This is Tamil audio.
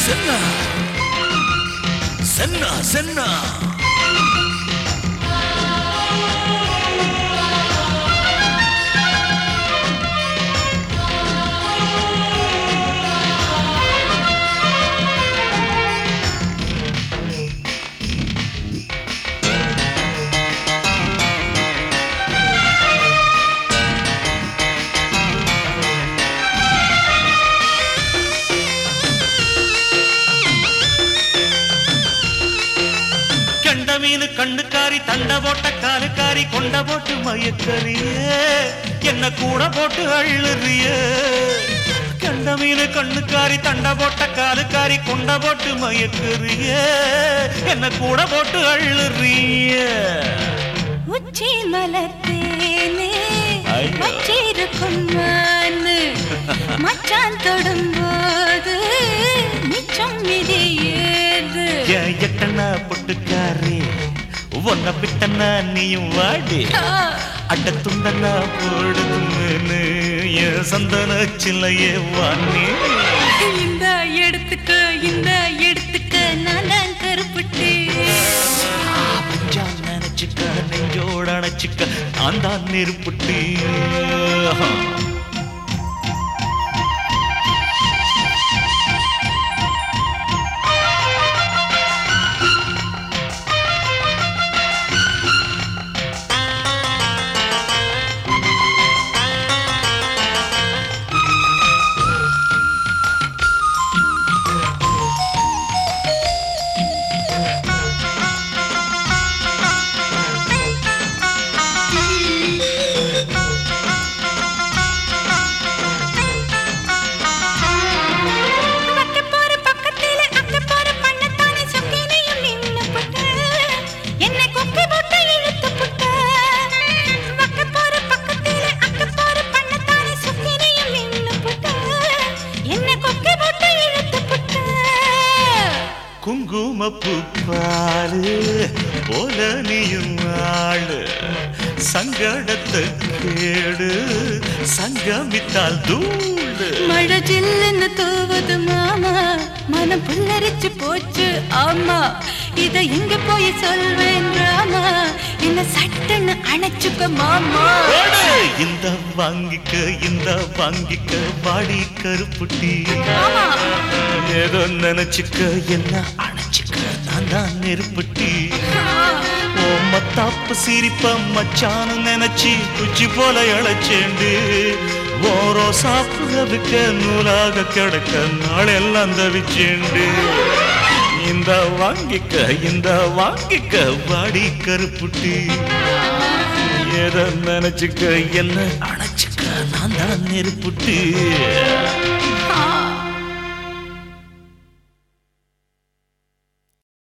சென்னா சென்னா சென்னா கண்ட மீனு கண்ணுக்காரி தண்ட போட்ட காலுக்காரி கொண்ட போட்டு மயக்கறியே என்ன கூட போட்டு அள்ளுறியே கண்ட மீனு கண்ணுக்காரி தண்ட போட்ட காலுக்காரி கொண்ட போட்டு மயக்கறியே என்ன கூட போட்டு அள்ளுறியே உச்சி மலத்தேனே ஐயோ. வச்சிருக்கும் மானு மச்சான் தொடும்போது மிச்சம் இது ஏது ஏன் எட்டனா பொட்டுக்காரி உன்னை விட்டனா நீயும் வாடி அட்ட துண்டனா போடுதுன்னு என் சந்தன சில்லையே வாணி இந்த எடுத்துக்க இந்த எடுத்துக்க நான் தான் கருப்பட்டு பஞ்சான் நினைச்சுக்க நெஞ்சோட அணைச்சுக்க நான் தான் நெருப்புட்டி வைக்க போற பக்கத்திலே அக்க போற பண்ணத்தானே சொக்கினையும் நின்னு புட்ட என்னை கொக்கி போட்டு இழுத்து புட்ட வைக்க போற பக்கத்திலே அக்க போற பண்ணத்தானே சொக்கினையும் நின்னு புட்ட என்னை கொக்கி போட்டு இழுத்து புட்ட குங்குமப்பூ பாரு போல நீயும் ஆளு சங்கடத்தை கேடு சங்கமித்தால் தூளு மழை ஜில்லுன்னு தூவுது மாமா மனம் புல்லரிச்சு போச்சு ஆமா இத எங்க போய் சொல்வேன் ராமா என்ன சட்டுன்னு அணைச்சுக்க மாமா போடு! இந்த வாங்கிக்க இந்த வாங்கிக்க வாடி கருப்புட்டி ஆமா ஏதோ நினைச்சுக்க என்ன அணைச்சுக்க நான் தான் நெருப்புட்டி ஓ மத்தாப்பு சிரிப்ப மச்சானு நினைச்சு குச்சி போல இழைச்சேண்டு ஓரோ சாப்பிடறதுக்க நூலாக கிடக்க நாளெல்லாம் தவிச்சேண்டு இந்த வாங்கிக்க இந்த வாங்கிக்க வாடி கருப்புட்டி எதை நினைச்சுக்க என்ன அணைச்சுக்க நான் தான் நெருப்புட்டி